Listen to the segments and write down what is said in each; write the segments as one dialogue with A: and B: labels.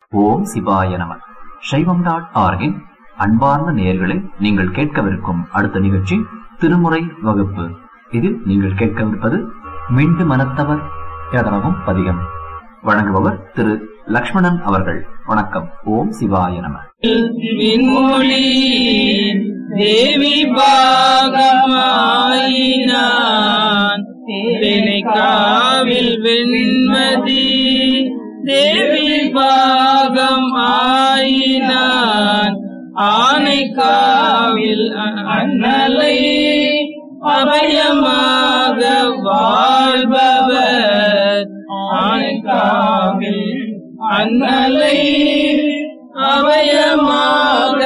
A: ஓம் சிவாய நம சைவம் டாட் ஆர்கின் அன்பார்ந்த நேயர்களே நீங்கள் கேட்கவிருக்கும் அடுத்த நிகழ்ச்சி திருமுறை வகுப்பு இதில் நீங்கள் கேட்கவிருப்பது மிண்டு மனத்தவர் எதனவும் பதிகம் வழங்குபவர் திரு லக்ஷ்மணன் அவர்கள் வணக்கம் ஓம் சிவாய நம
B: விண்மொழி தேவி பாகமாயினான் காவில் வெண்மதி தேவி பாகம் ஆயினான் ஆனை காவில் அண்ணலை அபயமாக வாழ்பவர் ஆனை காவில் அண்ணலை அவயமாக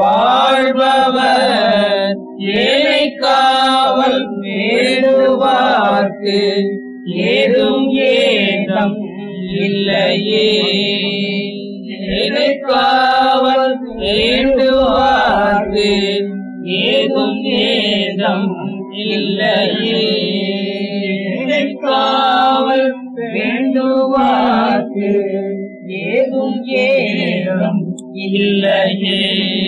B: வாழ்பவர் ஏழை காவல் வேடுவார்க்கு ஏதும் ஏதம் இல்லையே ஏழை காவல் வேண்டுவார்க்கு ஏதும் ஏதம் இல்லையே ஏழை காவல் வேண்டுவார்க்கு ஏதும் ஏதும் இல்லையே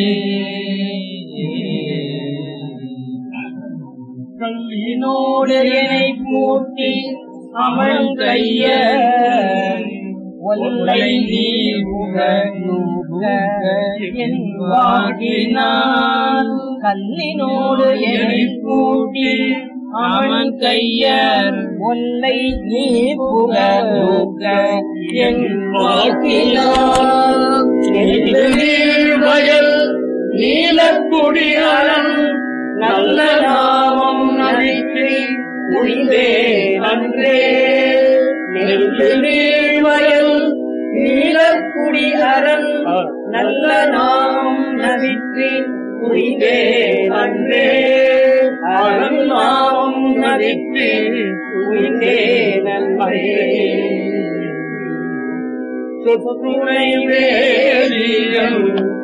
B: கல்லினோடு என்னை பூட்டி அவன் கைய ஒல்லை நீ வாங்கினான் கல்லினோடு என்னை பூட்டி அவன் கையர் ஒல்லை நீ புக என் வாக்கினான் வயல் நீலக்குடியாளன் நல்ல நாமம் நடித்து முடிந்தே அன்றே நெருப்பு நீழ்வயல் நீலக்குடி அரண் நல்ல நாமம் நடித்து புரிந்தே அன்றே அரண் நாமம் நடித்து புரிந்தே நன்றே சொத்துணை வேலியன்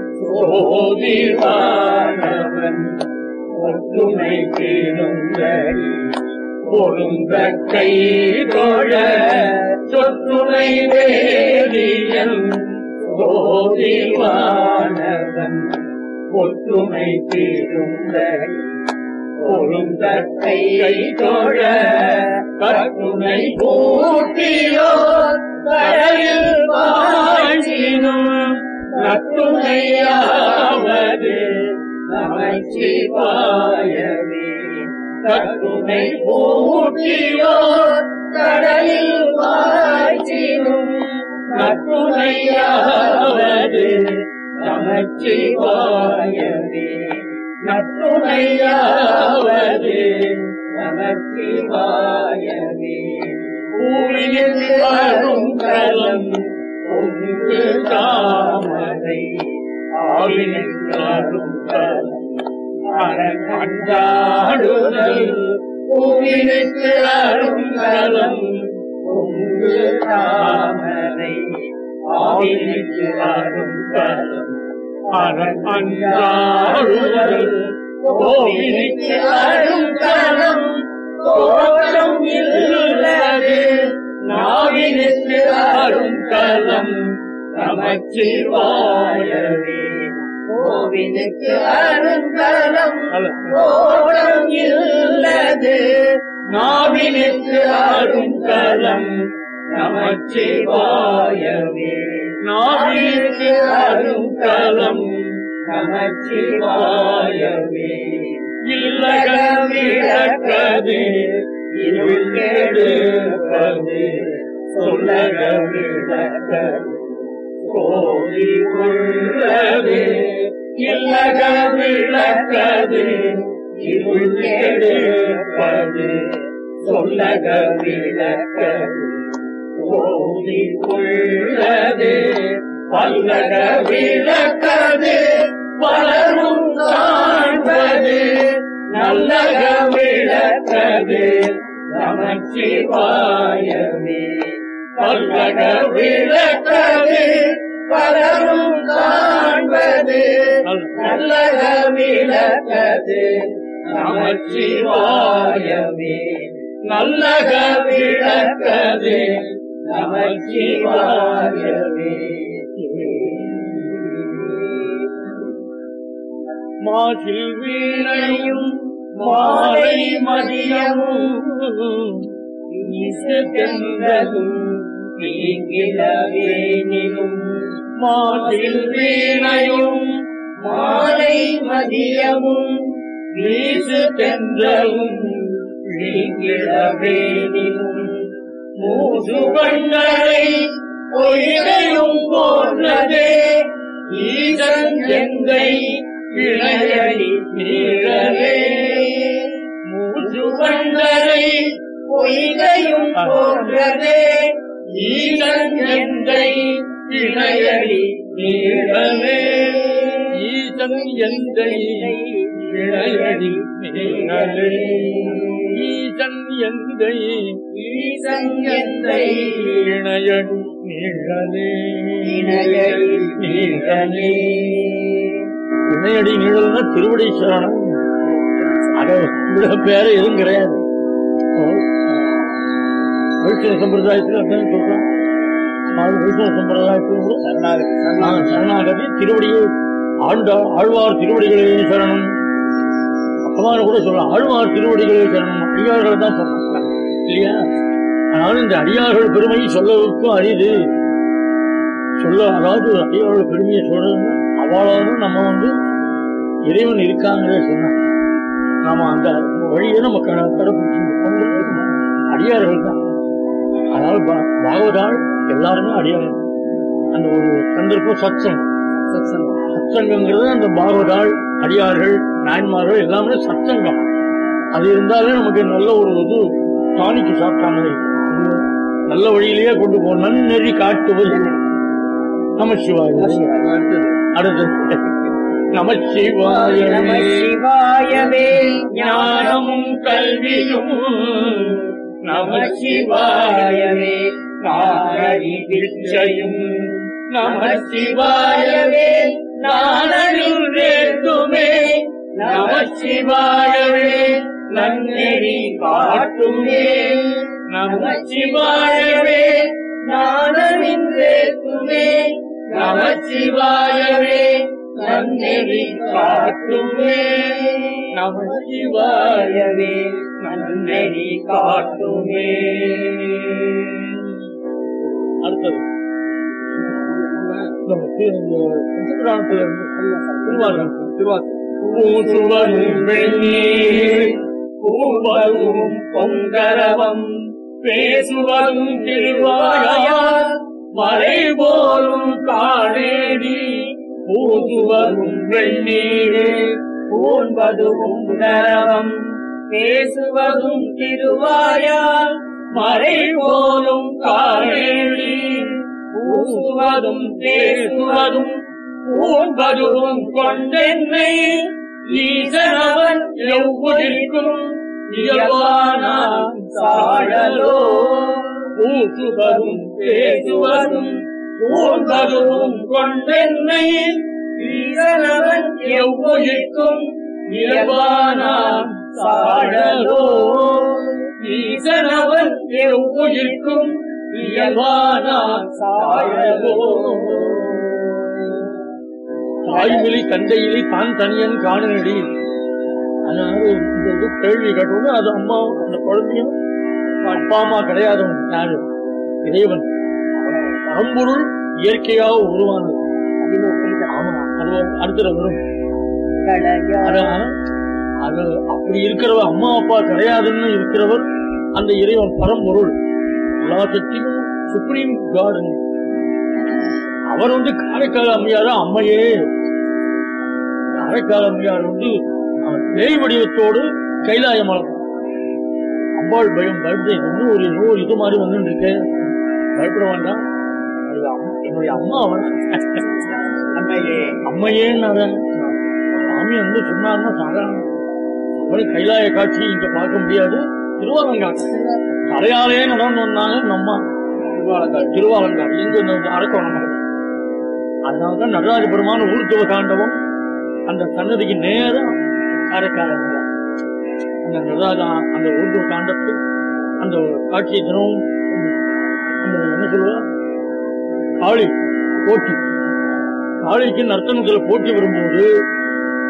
B: சோதிவானவன் ஒற்றுமை கேளுங்கடி பொருந்த கை தொழ சொத்துணை வேலியன் சோதிவானவன் ஒற்றுமை கேளுங்கடி பொருந்த கை தொழ கற்றுணை கூட்டியோ கரையில் வாழ்ச்சினும் நற்றுணையாவது நமச்சிவாயவே கற்றுணை கூட்டியோ கடலில் வாழ்ச்சினும் நற்றுணையாவது நமச்சிவாயவே நற்றுணையாவது நமச்சிவாயவே பூரியில் வரும் கலம் ஒன்று தாமரை ஆவினும் கலம் அறக்கண்டாடுதல் பூவினுக்கு அரும் கலம் ஒன்று தாமரை ஆவினுக்கு அரும் கலம் அறக்கண்டாடுதல் கோவிலுக்கு அரும் கலம் தோற்றம் இல்லது நாவினுக்கு அரும் கலம் நமச்சிவாயவே கோவிலுக்கு அருங்கலம் தோற்றம் இல்லது நாவினுக்கு அருங்கலம் நமச்சிவாயவே நாவினுக்கு அருங்கலம் நமச்சிவாயவே இல்லக விளக்கது இருள் கெடுப்பது சொல்லக விளக்கது கோரி உள்ளது இல்லக விளக்கது இருள் கெடுப்பது சொல்லக விளக்கது கோரி உள்ளது பல்லக விளக்கது பலரும் காண்பது நல்லக விளக்கது நமச்சிவாயமே பல்லக விளக்கது பலரும் காண்பது நல்லக விளக்கது நமச்சிவாயமே நல்லக விளக்கது நமச்சிவாயவே மாசில் வீணையும் மாலை மதியமும் தென்றலும் நீங்கிலவேனிலும் மாசில் வீணையும் மாலை மதியமும் வீசு தென்றலும் நீங்கிலவேனிலும் மூசு கண்ணரை பொய்கையும் போன்றதே ஈசன் எந்தை இணையடி நீழலே மூசு கண்ணரை பொய்கையும் போன்றதே ஈசன் எந்தை இணையடி நீழலே ஈசன் எந்தை இணையடி நீழலே ஈசன் எந்தை ஈசன் எந்தை இணையடி நீழலே இணையடி நீழலே இணையடி நீழல்னா திருவடி சரணம் அத விட பேர எதுவும் கிடையாது வைஷ்ணவ சம்பிரதாயத்தில் அதான் சொல்றான் அது வைஷ்ணவ சம்பிரதாயத்தில் கூட சரணாகதி சரணாகதி திருவடியை ஆண்ட ஆழ்வார் திருவடிகளே சரணம் அப்பமான கூட சொல்லலாம் ஆழ்வார் திருவடிகளே சரணம் அடியார்களை தான் சொல்லலாம் இல்லையா அதனால இந்த அடியார்கள் பெருமை சொல்லவுக்கும் அரிது சொல்ல அதாவது அடியார்கள் பெருமையை சொல்றதுன்னா அவளாவது நம்ம வந்து இறைவன் இருக்காங்களே சொன்னான் நாம அந்த வழியை நம்ம க- கடைபிடிச்சு அடியார்கள் தான் அதாவது பா- பாகவதாள் எல்லாருமே அடியார்கள் அந்த ஒரு சந்தர்ப்பம் சத்சங் சத்சங்கங்கிறது அந்த பாகவதாள் அடியார்கள் நாயன்மார்கள் எல்லாமே சத்சங்கம் அது இருந்தாலே நமக்கு நல்ல ஒரு இது டானிக்கு சாப்பிட்டாங்க நல்ல வழியிலேயே கொண்டு போ நன்னெறி காட்டுவது நம சிவாய அடுத்தது நம சிவாய
C: நம சிவாயவே
B: ஞானமும் கல்வியும் நம சிவாயவே நாரணி பிச்சையும் நம சிவாயவே நானே நம சிவாயவே நன்னெறி காட்டுமே நம சிவாயவே நானனின்றேத்துமே நம சிவாயவே நன்னெறி காட்டுமே நம சிவாயவே நன்னெறி காட்டுமே அடுத்தது நமக்கு இந்த பஞ்சபுராணத்துல இருந்து திருவாரூர் திருவாரூர் பூசுவரும் வெண்ணீர் பூவரும் பொங்கரவம் பேசுவரும் திருவாயார் மறை போலும் காணேடி பூசுவரும் வெண்ணீர் பூண்பதும் கரவம் பேசுவதும் திருவாயார் மறை போலும் காணேடி பூசுவதும் பேசுவதும் பூண்பதும் கொண்டென்னை ஈசனவன் எவ்வொழிக்கும் இயல்பானான் சாழலோ பூசுவதும் பேசுவதும் பூண்பதும் கொண்டென்னை ஈசனவன் எவ்வொழிக்கும் இயல்பானான் சாழலோ ஈசனவன் எவ்வொழிக்கும் இயல்பானான் சாழலோ தாய்மொழி தந்தையிலே தான் தனியன் காணனடி அதனால இந்த இது கேள்வி கேட்டோன்னு அது அம்மா அந்த குழந்தையும் அப்பா அம்மா கிடையாதவன் யாரு இறைவன் பரம்பொருள் இயற்கையாக உருவானது ஆமா அது அடுத்த வரும் அதான் அது அப்படி இருக்கிறவர் அம்மா அப்பா கிடையாதுன்னு இருக்கிறவர் அந்த இறைவன் பரம்பொருள் எல்லா சக்தியும் சுப்ரீம் கார்டன் அவர் வந்து காரைக்கால் அம்மையார அம்மையே காரைக்கால் அம்மையார் வந்து அவர் பேய் வடிவத்தோடு கைலாய மலம் அம்பாள் பயம் பயப்பட இது இன்னும் ஒரு ஏதோ ஒரு இது மாதிரி வந்து இருக்கு பயப்பட வேண்டாம் அது அம்- என்னுடைய அம்மா அவன்
C: அம்மையே
B: அம்மையே சாமி வந்து சொன்னார்னா சாதாரண அப்படி கைலாய காட்சி இங்க பார்க்க முடியாது திருவாலங்காடு தலையாலே நடந்து வந்தாங்க நம்ம அம்மா திருவாலங்காடு திருவாலங்காடு இங்க இந்த அரக்கோணம் அதனாலதான் நடராஜ பெருமான ஊர்த்துவ தாண்டவம் அந்த சன்னதிக்கு நேரம் காரைக்கால அந்த நடராஜா அந்த ஊர்த்துவ தாண்டத்தை அந்த காட்சியை தினமும் அந்த என்ன சொல்லுவா காளி போட்டி காளிக்கு நர்த்தனத்துல போட்டி வரும்போது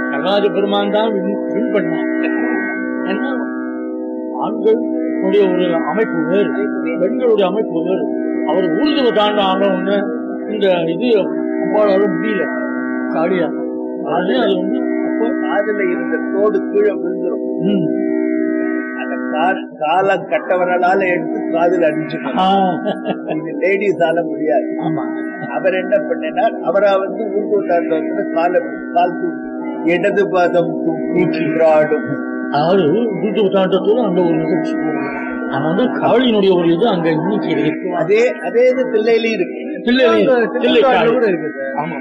B: நடராஜ பெருமான் தான் வின் வின் பண்ணான் ஏன்னா ஆண்களுடைய ஒரு அமைப்பு வேறு பெண்களுடைய அமைப்பு வேறு அவர் ஊர்துவ தாண்ட ஆனவங்க இந்த இது அம்பாளால முடியல காடியா அது அது வந்து அப்போ
C: காதுல இருந்த தோடு கீழே விழுந்துரும்
B: ம்,
C: அந்த கால் காலம் கட்டவரலால எடுத்து காதுல அடிச்சுக்கணும்
B: ஆ,
C: இது லேடிஸால முடியாது
B: ஆமா
C: அவர் என்ன பண்ணினார் அவரா வந்து ஊர்கோட்டாண்டத்துல கால கால் தூக்கி இடது பாதம் தூக்கின்றாடும்
B: அதாவது ஊர்துவ தாண்டத்தோட அந்த ஒரு நிகழ்ச்சி ஆனா வந்து காளியினுடைய ஒரு இது அங்க இன்னைக்கு இருக்கு
C: அதே அதே இது தில்லையிலயும் இருக்கு
B: தில்லையில- தில்லைக்காடு. ஆமா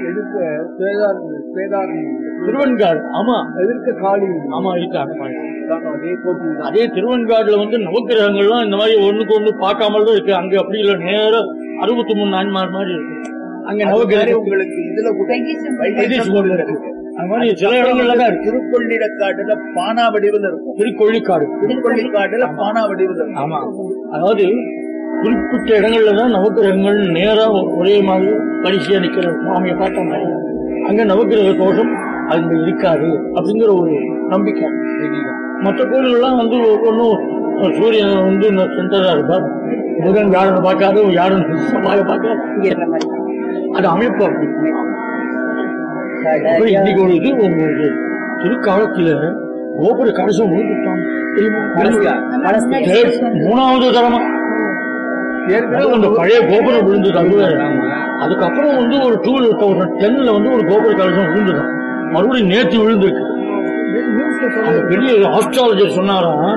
B: திருவெண்காடு ஆமா
C: எதிர்க்க காளி
B: ஆமா இருக்காங்க
C: அதே போட்டு
B: அதே திருவெண்காடுல வந்து நவக்கிரகங்கள்லாம் இந்த மாதிரி ஒண்ணுக்கு ஒண்ணு பார்க்காமல் தான் இருக்கு அங்க அப்படி இல்ல நேர அறுபத்தி மூணு நான்மார் மாதிரி இருக்கு அங்க
C: அது மாதிரி
B: நவக்கிரகம்
C: உங்களுக்கு இதுல கூட
B: வைத்தீஸ்வரன் கோவில் இருக்கு அது மாதிரி சில இடங்கள்ல தான் இருக்கு
C: திருக்கொள்ளிடக்காடுல பானா வடிவில் இருக்கும்
B: திருக்கொள்ளிக்காடு
C: திருக்கொள்ளிக்காடுல பானா வடிவில் இருக்கும்
B: ஆமா அதாவது குறிப்பிட்ட இடங்கள்ல தான் நவக்கிரகங்கள் நேரா ஒரே மாதிரி வரிசையா நிக்கிற சுவாமியை பார்த்த மாதிரி அங்க நவக்கிரக தோஷம் அங்க இருக்காது அப்படிங்கிற ஒரு நம்பிக்கை மற்ற கோயில்கள்லாம் வந்து ஒன்றும் சூரியன் வந்து சென்டரா இருப்பார் புதன் யாருன்னு பார்க்காது யாரும் செவ்வாயை பார்க்காது அது அமைப்பு அப்படி அப்புறம் இன்னைக்கு ஒரு இது உங்களுக்கு திருக்காலத்துல கோபுர கலசம் விழுந்துட்டான் தெரியுமா? தேர்ட் மூணாவது தரமா அதுவும் அந்த பழைய கோபுரம் விழுந்தது அது வேற. அதுக்கப்புறம் வந்து ஒரு டூ தௌசண்ட் டென்ல வந்து ஒரு கோபுர கலசம் விழுந்துடும் மறுபடியும் நேற்று விழுந்திருக்கு அந்த பெரிய ஆஸ்ட்ராலஜர் சொன்னாராம்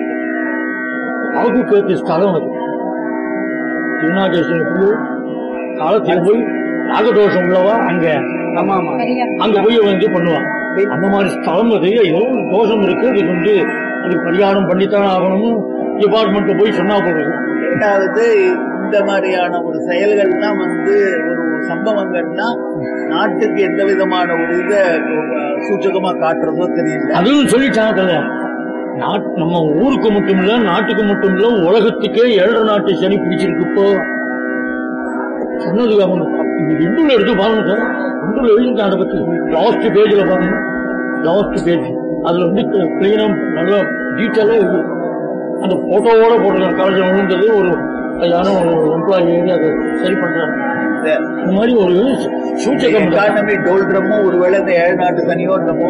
B: ராகு கேத்து ஸ்தலம் அது திருநாகேஸ்வரர் போய் காலத்துல போய் நாகதோஷம் உள்ளவா அங்க அங்க போய் வந்து பண்ணுவான் அந்த மாதிரி ஸ்தலம் அது ஏதோ ஒரு தோஷம் இருக்கு அது வந்து அது பரிகாரம் பண்ணித்தான் ஆகணும்னு டிபார்ட்மெண்ட் போய் சொன்னா போடுது
C: ரெண்டாவது இந்த மாதிரியான ஒரு செயல்கள் தான் வந்து ஒரு சம்பவங்கள்னா நாட்டுக்கு எந்த விதமான ஒரு இதை சூச்சகமா காட்டுறதோ தெரியல
B: அதுவும் சொல்லிட்டாங்க கதை நாட் நம்ம ஊருக்கு மட்டும் இல்ல நாட்டுக்கு மட்டும் இல்ல உலகத்துக்கே ஏழரை நாட்டு சனி பிடிச்சிருக்கு இப்போ சொன்னது அவங்க இது இந்துல எடுத்து பாருங்க சார் இந்துல எழுதிட்டாங்க அதை பத்தி லாஸ்ட் பேஜ்ல பாருங்க லாஸ்ட் பேஜ் அதுல வந்து கிளீனா நல்லா டீட்டெயிலா இருக்கு அந்த போட்டோவோட போட்டிருக்காங்க காலேஜ் விழுந்தது ஒரு யாரோ ஒரு எம்ப்ளாயி அதை சரி பண்றாங்க இந்த மாதிரி ஒரு சூச்சகம் தான்.
C: எக்கானமி டோல்றமோ ஒருவேளை இந்த ஏழு நாட்டு சனியோ என்னமோ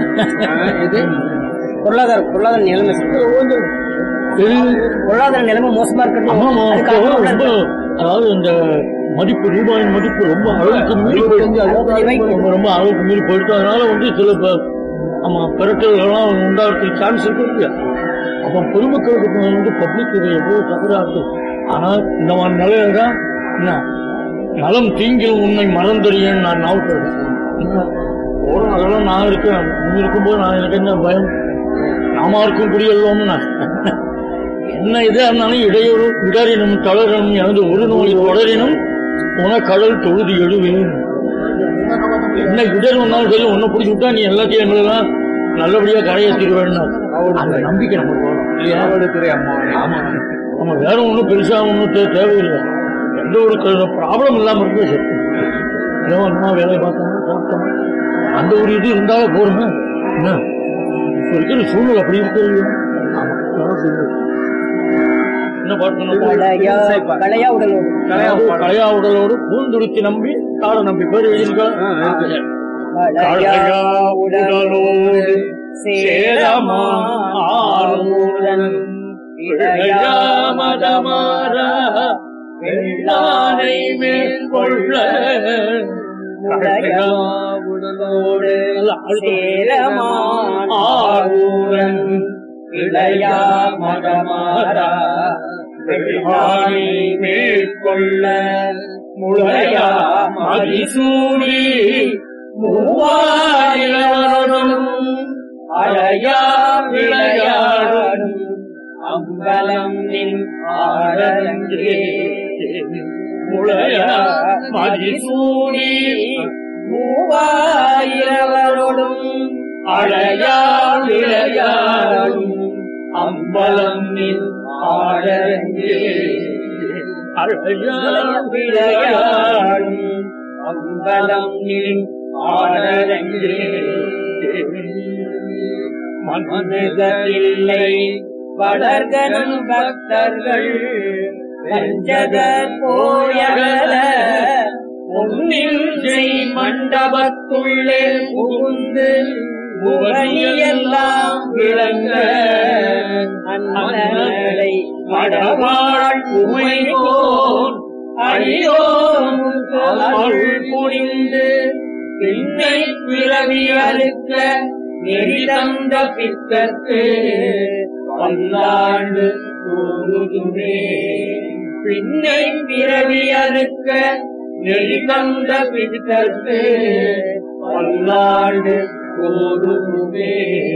D: பொருளாதார பொருளாதார நிலைமை
B: இது
D: பொருளாதார நிலைமை மோசமா
B: ஆமா, ஆமா.
D: இருக்கிறது
B: இப்போ ரொம்ப அதாவது இந்த மதிப்பு ரூபாயின் மதிப்பு ரொம்ப அளவுக்கு மீறி போயிடுச்சு ரொம்ப ரொம்ப அளவுக்கு மீறி போயிடுச்சு அதனால வந்து சில ப- ஆமா பிறட்டல்கள்லாம் உண்டாகிறதுக்கு சான்ஸ் இருக்கு இல்லையா அப்போ பொதுமக்களுக்கு இப்ப வந்து பப்ளிக் இது எவ்வளவு தவறாது ஆனா இந்த மாதிரி நிலையில தான் என்ன நலம் தீங்கில் உன்னை மறந்தறியேன் நான் நாவுக்கு போறோம் அதெல்லாம் நான் இருக்கேன் நீ இருக்கும்போது நான் எனக்கு என்ன பயம் நாம இருக்கும் குடியல்லோம்னு நான் என்ன இதா இருந்தாலும் இடையூறு இடரினும் தளரனும் எனது ஒரு நோய் தொடரினும் உன கடல் தொழுது எழுவேன் என்ன இடர் வந்தாலும் சரி ஒன்ன பிடிச்சி விட்டா நீ எல்லாத்தையும் எங்களெல்லாம் நல்லபடியா கரையேற்றிடுவேன்னா அந்த நம்பிக்கை நமக்கு வரும் இல்லையா ஆமா நம்ம வேற ஒன்றும் பெருசா ஒன்றும் தேவையில்லை எந்த ஒரு ப்ராப்ளம் இல்லாம இருக்கு சரி ஏதோ அம்மா வேலையை பார்த்தோம் சாப்பிட்டோம் அந்த ஒரு இது இருந்தாலே போருமே என்ன இப்ப இருக்கிற சூழ்நிலை அப்படி இருக்கு இல்லையா? ஆமா, அதான் சரி. என்ன பாட்டு
D: கலையா கலையா உடலோடு
B: கலையா உடலோடு பூந்துருத்தி நம்பி கால நம்பி பேர் எழுதியிருக்க
D: கலையா உடலோடு சேரமா ஆரூரன் இளையா மதமாற வெள்ளானை மேற்கொள்ள உடையா உடலோடு சேரமான் ஆரூரன் இளையா மதமாறா வெள்ளானை மேற்கொள்ள முளையா மதிசூடி மூவாயிரம் அழையா விளையாடும் அம்பலம் நின் ஆடரங்கே முளையா மதிசூடி மூவாயிரவரோடும் அழையா விளையாடும் அம்பலம் நின் ஆடரங்கே அழையா விளையாடும் அம்பலம் நின் ஆடரங்கே மனிதரில்லை வளர்கனும் பக்தர்கள் பஞ்சதர் போயகல பொன்னில் செய் மண்டபத்துள்ளே புகுந்து புவனியெல்லாம் விளங்க அன்னலை மடவாள் உமைகோன் அடியோன் அருள் புரிந்து பின்னை பிறவி அறுக்க நெறிதந்த பித்தற்கு பல்லாண்டு கூறுதுமே பின்னை பிறவி அறுக்க நெறிதந்த பித்தற்கு பல்லாண்டு கூறுதுமே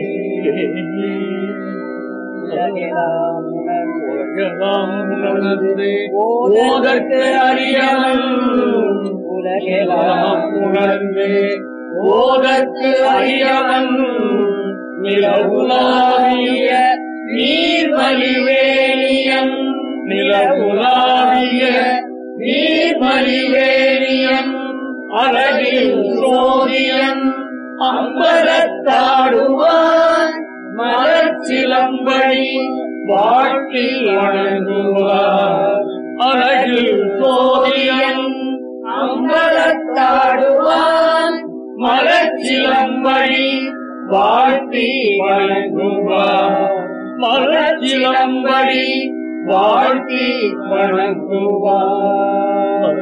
D: ஓதற்கு அறியவன் உலகெல்லாம் உணர்ந்து ஓதற்கு அறியவன் நிலவுலாவிய நீர்மலிவேணியன் நிலவுலாவிய நீர்மலிவேணியன் அழகில் சோதியன் அம்பலத்தாடுவான் மலர்ச்சிலம்படி வாழ்த்தி வணங்குவார் அழகில் சோதியன் அம்பலத்தாடுவான் மலர்ச்சிலம்படி வாழ்த்தி வணங்குவார் மலர்ச்சிலம்படி வாழ்த்தி வணங்குவார்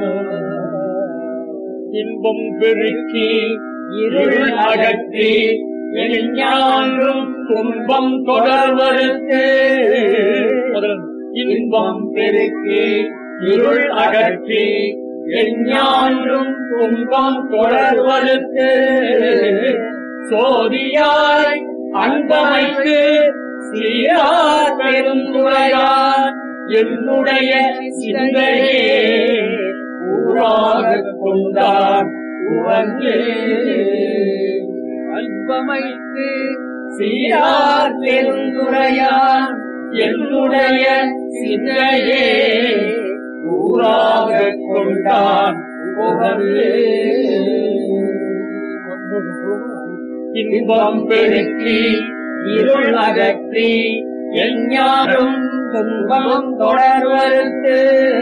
D: இன்பம் பெருக்கி இருள் அகற்றி எஞ்ஞான்றும் துன்பம் தொடர்வருக்கு இன்பம் பெருக்கி இருள் அகற்றி எஞ்ஞான்றும் துன்பம் தொடர்வருக்கு சோதியாய் அன்பமைக்கு சீரார் பெருந்துரையார் என்னுடைய சிந்தையே ஊராக கொண்டார் உவந்து அன்பமைக்கு சீரார் பெருந்துரையார் என்னுடைய சிந்தையே ஊராக கொண்டான் உவந்து இன்பம் பெருக்கி இருள் அகற்றி எஞ்ஞானும் துன்பம் தொடர்வருக்கு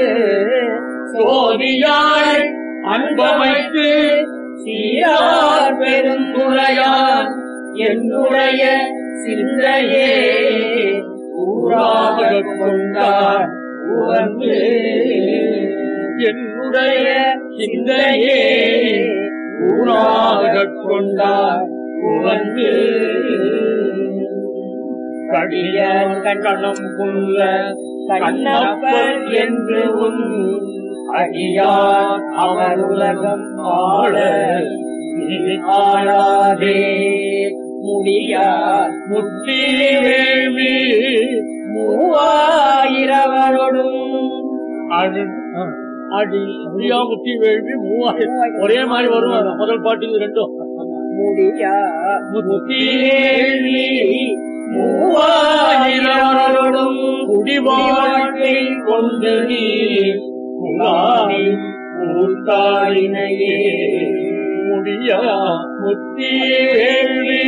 D: சோதியாய் அன்பமைத்து சீரார் பெருந்துரையான் என்னுடைய சிந்தையே ஊராக கொண்டான் உவந்து என்னுடைய சிந்தையே ஊராக கொண்டான் உவந்து கடிய கண்ணம் புல்ல கண்ணப்பர் என்று உன் அடியார் அவர் உலகம் ஆள நீ ஆளாதே முடியா முத்தி வேள்வி மூவாயிரவரோடும்
B: அடி அடி முடியாமுத்தி வேள்வி மூவாயிரம் ஒரே மாதிரி வரும் அது முதல் பாட்டு இது ரெண்டும்
D: முடியா முத்தி வேள்வி மூவாயிரவரோடும் குடிவாழ்க்கை கொண்டு நீ குலாவி கூத்தாடினையே முடியா முத்தி வேள்வி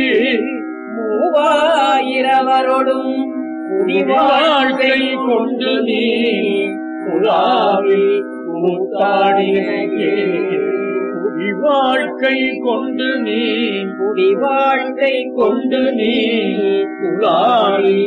D: மூவாயிரவரோடும் குடிவாழ்க்கை கொண்டு நீ குலாவி கூத்தாடினையே குடி வாழ்க்கை கொண்டு நீ குடி வாழ்க்கை கொண்டு நீ குலாவி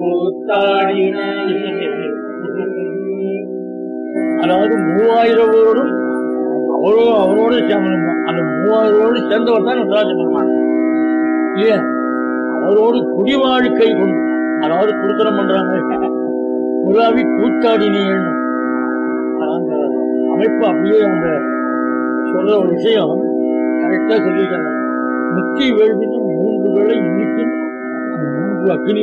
D: கூத்தாடினையே
B: அதாவது மூவாயிரவோடும் அவரோ அவரோடு சேர்ந்து அந்த மூவாயிரோடு சேர்ந்தவர் தான் நடராஜ பெருமான் இல்லையா அவரோடு குடி வாழ்க்கை கொண்டு அதாவது குடுத்தனம் பண்றாங்க குலாவி கூத்தாடினீங்க அந்த அமைப்பு அப்படியே அந்த சொல்ற ஒரு விஷயம் கரெக்டா சொல்லியிருக்காங்க முத்தி வேள்வின்னு மூன்று வேளை இன்னைக்கு மூன்று அக்னி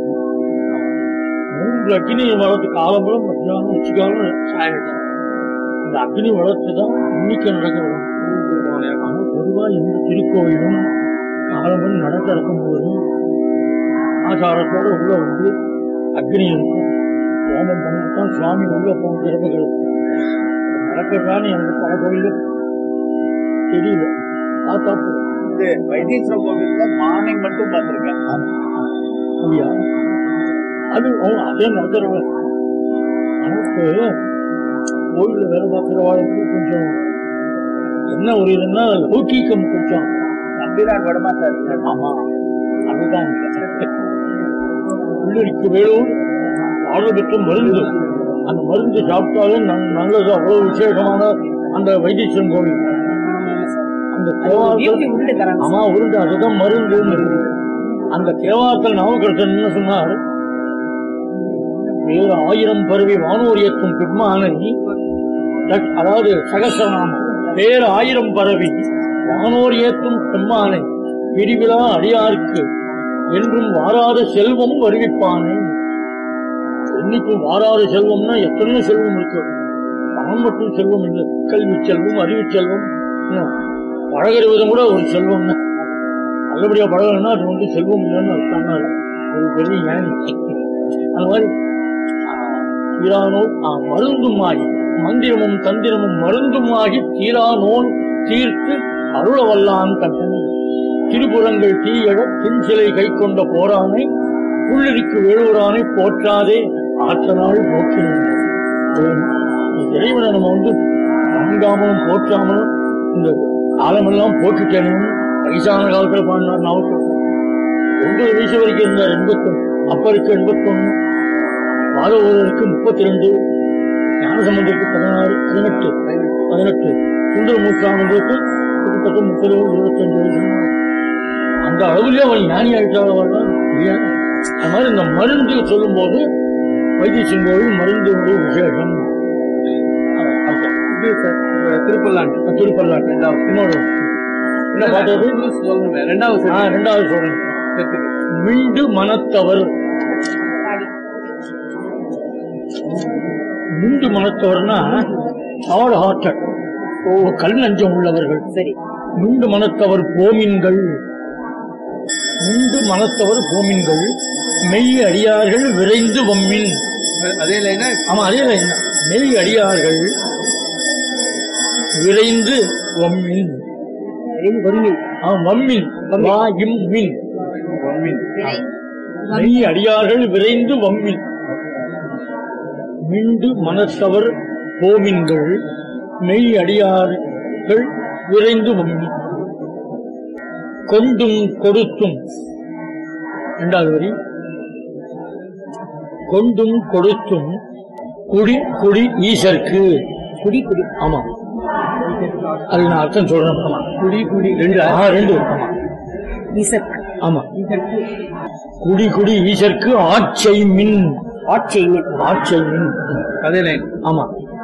B: மூன்று அக்னி வளர்த்து காலம்பரம் மத்தியானம் உச்சிக்காலம் சாயங்காலம் இந்த அக்னி வளர்த்து தான் இன்னைக்கு நடக்கிறது ஆனா பொதுவா எந்த திருக்கோயிலும் காலம்பரம் நட திறக்கும் போதும் ஆச்சாரத்தோட உள்ள வந்து அக்னி இருக்கும் ஹோமம் பண்ணிட்டு தான் சுவாமி உள்ள போன திறமைகள் நடக்கிறதான்னு எனக்கு பல கோயிலும் தெரியல பார்த்தா போதும்.
C: வந்து வைத்தீஸ்வரன் கோவில்ல மார்னிங் மட்டும் பார்த்திருக்கேன்
B: அப்படியா அது அவங்க அதே நடத்துறவங்க எனக்கு கோயில்ல வேலை பார்க்குறவாளுக்கு கொஞ்சம் என்ன ஒரு இதுன்னா லௌகீகம் கொஞ்சம்
C: நம்பிரான் வடமாட்டார்
B: ஆமா அதுதான் உள்ளடிக்கு வேலூர் ஆர்டர் பெற்ற மருந்து அந்த மருந்து சாப்பிட்டாலும் நல்- நல்லது அவ்வளவு விசேஷமான அந்த வைத்தீஸ்வரன் கோவில் அந்த தேவாரத்தில் ஆமா உருண்டு அதுதான் மருந்து அந்த தேவாரத்தில் நாமக்கரசன் என்ன சொன்னார் வேறு ஆயிரம் பருவி வானோர் இயக்கும் பின்மானை தட்- அதாவது சகசரநாமம் வேறு ஆயிரம் பரவி வானோர் ஏற்றும் பெம்மானை பிரிவிழா அடியார்க்கு என்றும் வாராத செல்வம் வருவிப்பானே என்னைக்கும் வாராத செல்வம்னா எத்தனை செல்வம் இருக்கு பணம் மட்டும் செல்வம் இல்லை கல்வி செல்வம் அறிவு செல்வம் என்ன, பழகுற விதம் கூட ஒரு செல்வம் தான் நல்லபடியா பழகணும்னா அது வந்து செல்வம் இல்லைன்னு அர்த்தம்னா ஒரு பெரிய ஞானி அந்த மாதிரி தீரானோன் ஆ, மருந்துமாகி மந்திரமும் தந்திரமும் மருந்துமாகி தீரானோன் தீர்த்து அருளவல்லான் கட்டன் திருப்புறங்கள் தீயழ தின்சிலை கை கொண்ட போரானை புள்ளரிக்கு வேளூரானை போற்றாதே ஆற்றனால் போற்றினேன் இந்த இறைவனை நம்ம வந்து வணங்காமலும் போற்றாமலும் இந்த காலமெல்லாம் போட்டுட்டேனும் வயசான காலத்துல பாடினார் நாவல் ஒன்பது வயசு வரைக்கும் இருந்தார் எண்பத்தொன்னு அப்பருக்கு எண்பத்தொன்னு மாதவருக்கு முப்பத்தி ரெண்டு ஞானசம்பந்தருக்கு பதினாறு பதினெட்டு பதினெட்டு சுந்தர மூசானந்தருக்கு கிட்டத்தட்ட முப்பது இருபத்தஞ்சு வயசு அந்த அளவுலயே அவன் ஞானி ஆயிட்டாள் இல்லையா அது மாதிரி இந்த மருந்து சொல்லும் போது வைத்தீசின் கோவில் மருந்து ஒரு விசேஷம் அர்த்தம்.
D: திருப்பல்லாண்டு
B: திருப்பல்லாட்டு இன்னொரு என்ன பார்த்தது
D: சொல்லுங்க ரெண்டாவது
B: ஆ, ரெண்டாவது சொல்றேன் மிண்டு மனத்தவர் மிண்டு மனத்தவர்னா ஹார்ட் ஹார்ட்டட் ஓ கல் நஞ்சம் உள்ளவர்கள்
D: சரி
B: மிண்டு மனத்தவர் போமின்கள் மிண்டு மனத்தவர் போமின்கள் மெய் அடியார்கள் விரைந்து வம்மின்
D: அதே லைனா
B: ஆமா அதே line தான். மெய் அடியார்கள் விரைந்து வம்மின் ஆ, வம்மின் வா இம் மின் மெய் அடியார்கள் விரைந்து வம்மின் மிண்டு மனத்தவர் போமின்கள் மெய் அடியார்கள் விரைந்து வம்மின் கொண்டும் கொடுத்தும் இரண்டாவது வரி கொண்டும் கொடுத்தும் குடி குடி ஈசர்க்கு குடி குடி ஆமா அது நான் அர்த்தம் சொல்றேன் ஆமா குடி குடி ரெண்டு ஆ ரெண்டு ஆமா
D: இசக்
B: ஆமா குடி குடி ஈசர்க்கு ஆட்சை மின்
D: ஆட்சி
B: ஆட்சை மின்
D: அதே லைன்
B: ஆமா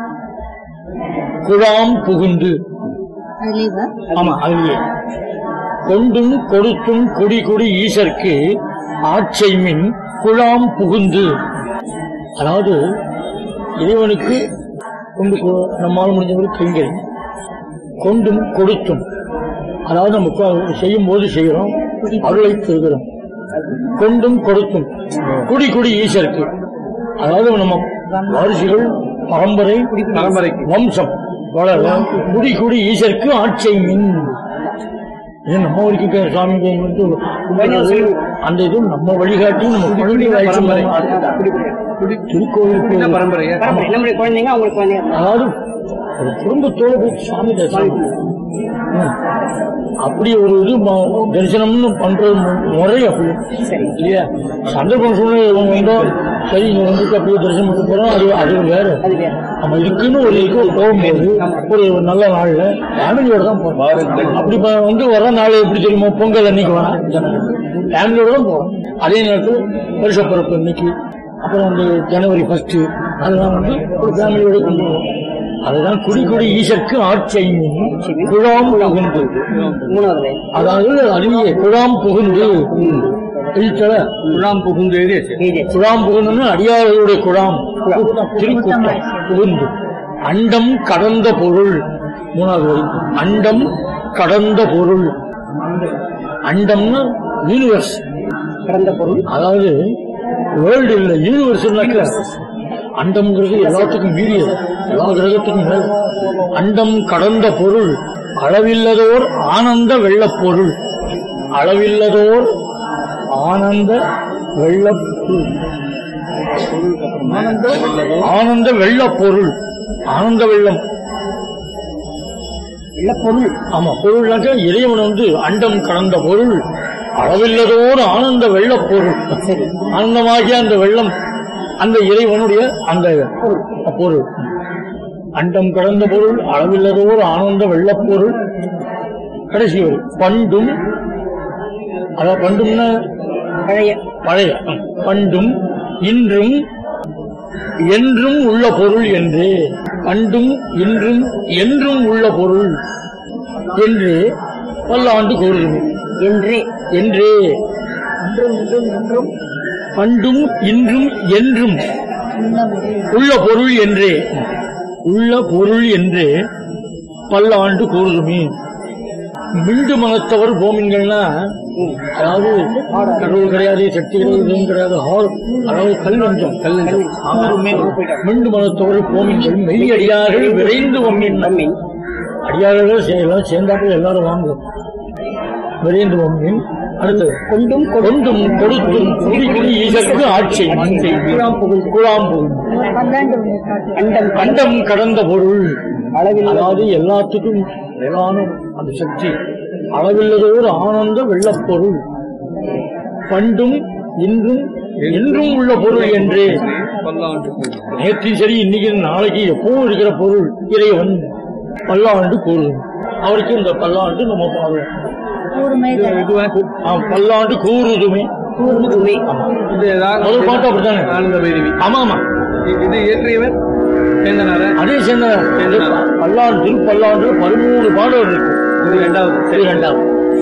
B: குழாம் புகுந்து ஆமா அதுலயே கொண்டும் கொடுத்தும் குடி குடி ஈசர்க்கு ஆட்சை மின் குழாம் புகுந்து அதாவது இறைவனுக்கு கொண்டு கொ- நம்மால் முடிஞ்சவரை கைங்கரி கொண்டும் கொடுத்தும் அதாவது நம்ம கொ- செய்யும் போது செய்கிறோம் அருளை பெறுகிறோம் கொண்டும் கொடுத்தும் குடி குடி ஈசருக்கு அதாவது நம்ம வாரிசுகள் பரம்பரை
D: பரம்பரைக்கு.
B: வம்சம் வளர குடி குடி ஈசருக்கு ஆட்சை மின் இது நம்ம வரைக்கும் சாமி கும்பிட்டு கும்பிடுறது, அந்த இது நம்ம வழிகாட்டி நம்ம குழந்தை
D: பரம்பரை
B: திருக்கோவில்
D: என்ன பரம்பரையா
E: நம்முடைய குழந்தைங்க அவங்களுக்கு குழந்தைங்க
B: அதாவது ஒரு குடும்பத்தோட போய் சாமி தரிசனம் ம். அப்படி ஒரு இது ம- தரிசனம்னு பண்றது மு- முறை அப்படி இல்லையா சந்தர்ப்பம் சூழ்நிலை இவங்க வந்தா சரி இங்க வந்துட்டு அப்படியே தரிசனம் பண்ணி போறோம் அது அது வேற நம்ம இருக்குன்னு ஒரு இதுக்கு போகும்போது ஒரு நல்ல நாள்ல ஃபேமிலியோட தான் போறோம் அப்படி ப- வந்து வர நாள் எப்படி தெரியுமா பொங்கல் அன்னைக்கு வரேன் ஃபேமிலியோட தான் போறோம் அதே நேரத்தில் வருஷ பிறப்பு அன்னைக்கு அப்புறம் வந்து ஜனவரி ஃபர்ஸ்ட் அதெல்லாம் வந்து ஒரு ஃபேமிலியோட கொண்டு போவோம் அதுதான் குடி குடி ஈசற்கு ஆட்சி குழாம் புகுந்து
E: மூணாவது லைன்
B: அதாவது அதுலயே குழாம் புகுந்து எழுத்தல
D: குழாம் புகுந்து எழுதியாச்சு
B: குழாம் புகுந்துன்னு அடியார்களுடைய குழாம் திருக்கூட்டம் புகுந்து அண்டம் கடந்த பொருள் மூணாவது வரி அண்டம் கடந்த பொருள் அண்டம்னா யூனிவர்ஸ்
E: பிறந்த பொருள்
B: அதாவது வேர்ல்டு இல்ல யூனிவர்ஸ் அண்டம்ங்கிறது எல்லாத்துக்கும் மீறியது எல்லா கிரகத்துக்கும் மேல அண்டம் கடந்த பொருள் அளவில்லதோர் ஆனந்த வெள்ளப் பொருள் அளவில்லதோர் ஆனந்த வெள்ளப் பொருள். ஆனந்த வெள்ளப் பொருள் ஆனந்த வெள்ளம்
E: வெள்ளப்பொருள்
B: ஆமா பொருள்னாக்க இறைவன் வந்து அண்டம் கடந்த பொருள் அளவில்லதோர் ஆனந்த வெள்ளப் பொருள்
E: சரி
B: ஆனந்தமாகிய அந்த வெள்ளம் அந்த இறைவனுடைய அந்த பொருள் அண்டம் கடந்த பொருள் அளவில்லதோர் ஆனந்த வெள்ளப் பொருள் கடைசி ஒரு பண்டும் அதாவது பண்டும்னா
E: பழைய
B: பழைய ம், பண்டும் இன்றும் என்றும் உள்ள பொருள் என்று பண்டும் இன்றும் என்றும் உள்ள பொருள் என்று பல்லாண்டு கூறுகிறது
E: என்றே
B: என்றே பண்டும் இன்றும் என்றும் உள்ள பொருள் என்றே உள்ள பொருள் என்றே பல்லாண்டு கூறுதுமே மிண்டு மனத்தவர் போமின்கள்னா அதாவது கடவுள் கிடையாது சக்தி கிடையாது எதுவும் கிடையாது ஹால் அதாவது கல் நஞ்சம் கல் நஞ்சம் ஆறுமே மிண்டு மனத்தவர் போமின்கள் மெய்யடியார்கள் விரைந்து வம்மின்
E: நம்மை
B: அடியார்கள் சே- எல்லாம் சேர்ந்தாப்புல எல்லாரும் வாங்குவோம் விரைந்து வம்மின் அடுத்தது
E: கொண்டும்
B: கொண்டும் கொடுத்தும் குடி குடி ஈசற்கு ஆட்சி குழாம் புகுந்து குழாம் புகுந்து
E: அண்டம்
B: அண்டம் கடந்த பொருள்
E: அளவில்
B: அதாவது எல்லாத்துக்கும் மேலான அந்த சக்தி அளவில்லதோர் ஆனந்த வெள்ளப் பொருள் பண்டும் இன்றும் என்றும் உள்ள பொருள் என்று நேற்று சரி இன்னைக்கு நாளைக்கு எப்பவும் இருக்கிற பொருள் இறைவன் பல்லாண்டு கூறும் அவருக்கு இந்த பல்லாண்டு நம்ம பாடுவோம் ஆ, பல்லாண்டு கூறுதுமே
E: கூறுதுமே
D: இது ஏதாவது
B: முதல் பாட்டு அப்படித்தானே
D: ஆனந்த பைரவி
B: ஆமா ஆமா
D: இது இயற்றியவர் சேந்தனாரா
B: அதே சேர்ந்த பல்லாண்டு திருப்பல்லாண்டு பதிமூணு பாடல் இருக்கு
D: இது இரண்டாவது
B: சரி ரெண்டாவது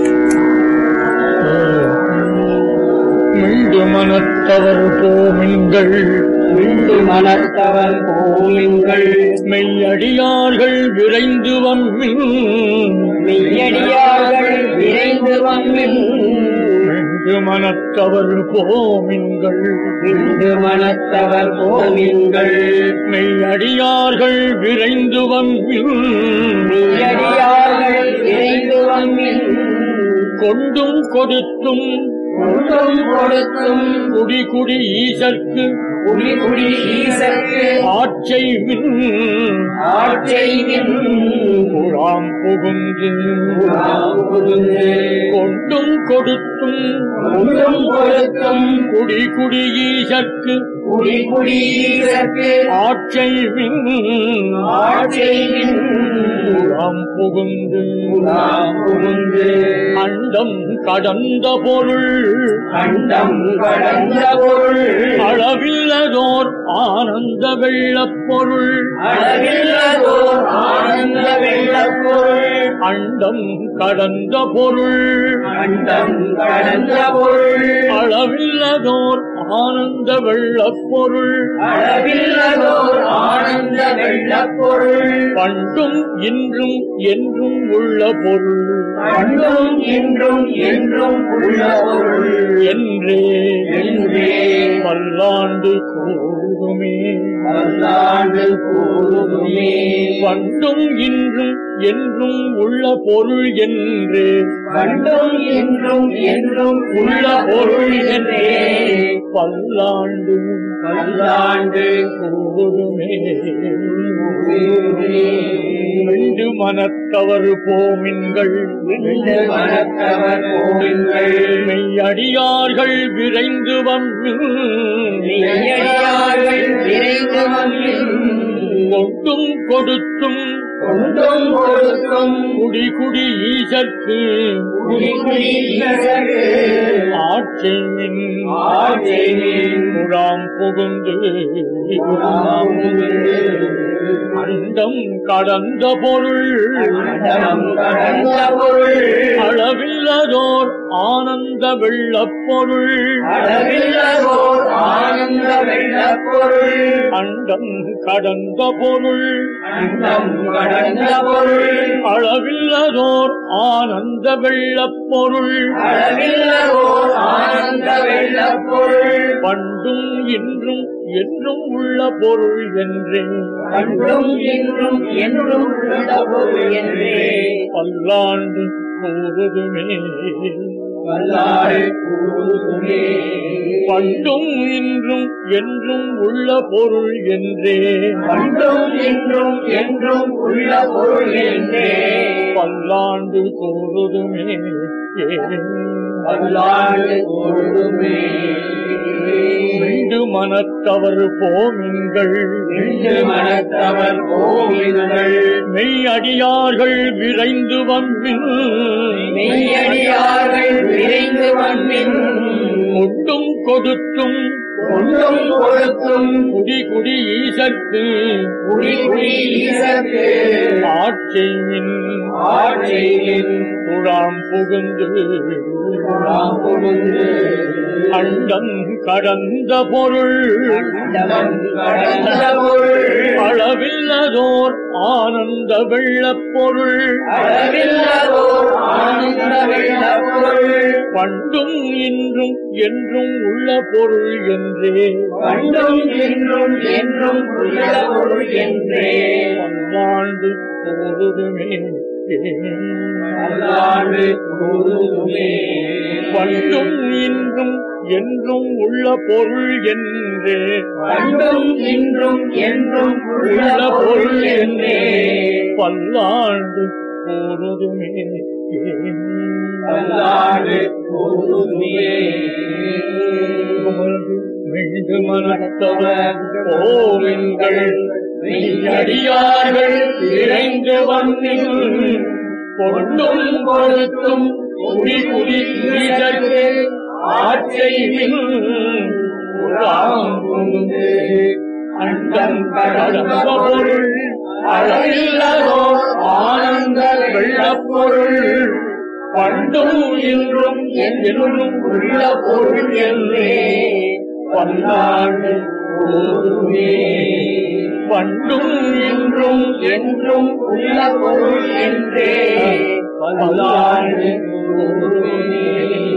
B: மிண்டு மனத்தவர் போமின்கள்
E: மிண்டு மனத்தவர் கோமின்கள்
B: மெய்யடியார்கள் விரைந்து வம்மின்
E: மெய்யடியார்கள் விரைந்து வம்மின்
B: மிண்டு மனத்தவர் போமின்கள்
E: மிண்டு மனத்தவர் கோமின்கள்
B: மெய்யடியார்கள் விரைந்து வம்மின்
E: மெய்யடியார்கள் விரைந்து வம்மின்
B: கொண்டும் கொடுத்தும்
E: கொண்டும் கொடுத்தும்
B: குடி குடி ஈசற்கு
E: குடி குடி ஈசற்கு
B: ஆட்சை மின்
E: ஆட்செய்வின்
B: குழாம் புகுந்து
E: புகுந்து
B: கொண்டும் கொடுத்தும்
E: கொண்டும் கொடுத்தும்
B: குடி குடி ஈசற்கு
E: குடி குடி ஈசற்கு
B: ஆட்சை மின்
E: ஆட்செய்வின்
B: குழாம் புகுந்து
E: புகுந்து
B: அண்டம் கடந்த பொருள்
E: கண்டம் கடந்த பொருள்
B: அளவில்லதோர் ஆனந்த வெள்ளப் பொருள்
E: அளவில்லதோர் ஆனந்த வெள்ளப் பொருள்
B: அண்டம் கடந்த பொருள்
E: கண்டம் கடந்த பொருள்
B: அளவில்லதோர் ஆனந்த வெள்ளப் பொருள்
E: அளவில்லதோர் ஆனந்த வெள்ளப் பொருள்
B: பண்டும் இன்றும் என்றும் உள்ள பொருள்
E: கண்டும் இன்றும் என்றும் உள்ள பொருள்
B: என்றே
E: என்றே
B: பல்லாண்டு கூறுமே
E: பல்லாண்டு கூறுமே
B: பண்டும் இன்றும் என்றும் உள்ள பொருள் என்று
E: கண்டும் என்றும் என்றும் உள்ள பொருள் என்றே
B: பல்லாண்டு
E: பல்லாண்டு
B: கூறுமே
E: கூறுமே
B: ரெண்டு மனத்தவர் போமின்கள்
E: விண்டு மனத்தவர் கோவில்கள்
B: மெய்யடியார்கள் விரைந்து வந்து
E: மெய்யடியார்கள் விரைந்து வந்தில்
B: கொண்டும் கொடுத்தும்
E: கொண்டும் கொடுத்தும்
B: குடி குடி ஈசற்கு
E: குடி குடி ஈசற்கு
B: ஆட்சியின்
E: ஆட்சியின்
B: குழாம் புகுந்து
E: குழாம் புகுந்து
B: அண்டம் கடந்த பொருள்
E: அண்டம் கடந்த பொருள்
B: அளவில்லதோர் ஆனந்த வெள்ளப் பொருள்
E: அளவில்லதோர் ஆனந்த வெள்ளப் பொருள்
B: அண்டம் கடந்த பொருள்
E: அண்டம் கடந்த பொருள்
B: அளவில்லதோர் ஆனந்த வெள்ளப் பொருள்
E: அளவில்லதோர் ஆனந்த வெள்ளப் பொருள்
B: பண்டும் இன்றும் என்றும் உள்ள பொருள் என்றே
E: கண்டும் இன்றும் என்றும் உள்ள பொருள் என்றே
B: பல்லாண்டு கூறுதுமே
E: வல்லாறு கூறுமே
B: பண்டும் இன்றும் என்றும் உள்ள பொருள் என்றே
E: கண்டும் இன்றும் என்றும் உள்ள பொருள் என்றே
B: பல்லாண்டு கூறுதுமே
E: வல்லாறு கூறுமே
B: மீண்டு மனத்தவர் போமின்கள்
E: இன்று மனத்தவர் கோவில்கள்
B: மெய்யடியார்கள் விரைந்து வம்பின்
E: மெய்யடியார்கள் விரைந்து வந்தின்
B: கொண்டும் கொடுத்தும்
E: கொண்டும் கொடுத்தும்
B: குடி குடி ஈசற்கு
E: குடி குடி ஈசற்கு
B: ஆட்சியின்
E: ஆட்சியின்
B: குழாம் புகுந்து
E: நாம் புகுந்து
B: அண்டம் கடந்த பொருள்
E: அண்டம் கடந்த பொருள்
B: அளவில்லதோர் ஆனந்த வெள்ளப் பொருள்
E: அளவில்லதோர் ஆனந்த வெள்ளப் பொருள்
B: பண்டும் இன்றும் என்றும் உள்ள பொருள் என்றே
E: கண்டும் என்றும் என்றும் உள்ள பொருள் என்றே
B: பல்லாண்டு போதுமே
E: அல்லாண்டு கூறுமே
B: பண்டும் இன்றும் என்றும் உள்ள பொருள் என்றே
E: கண்டும் இன்றும் என்றும் உள்ள பொருள் என்றே
B: பல்லாண்டு போதுமே
E: அல்லாண்டு கூறுமே
B: மிகு மனத்தவர் கோவில்கள் மெய்யடியார்கள் விரைந்து வந்தில் கொண்டும் கொடுத்தும் குடி குடி ஈசற்கு ஆட்சையில் உலாங்குந்து அண்டம் கடந்த பொருள் அளவில்லதோ ஆனந்த வெள்ளப்பொருள் பண்டும் இன்றும் என்றும் உள்ள பொருள் என்றே பல்லாண்டு போதுமே பண்டும் இன்றும்
E: என்றும் உள்ள பொருள் என்றே
B: பல்லாண்டு போதுமே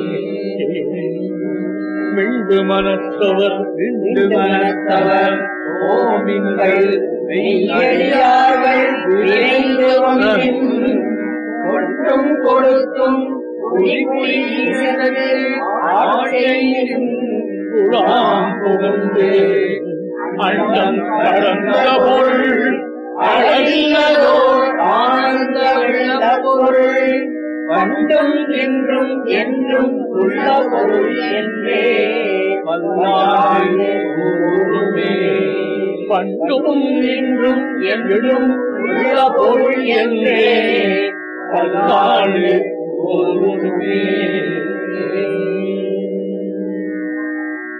B: மிண்டு மனத்தவர்
E: இன்று மனத்தவர் ஓமின்கள் மெய்யடியார்கள் விரைந்து வந்தின் கொட்டும் கொடுத்தும் குடி குடி ஈசனது ஆட்சியின்
B: குழாம் புகழ்ந்து அண்டம் கடந்த பொருள்
E: அளவில்லதோர் ஆனந்த வெள்ளப் பொருள் பண்டும் என்றும் என்றும் உள்ள பொருள் என்றே பல்லாண்டு கூறுமே
B: பண்டும்
E: இன்றும் என்றும் உள்ள பொருள் என்றே பல்லாண்டு கூறுமே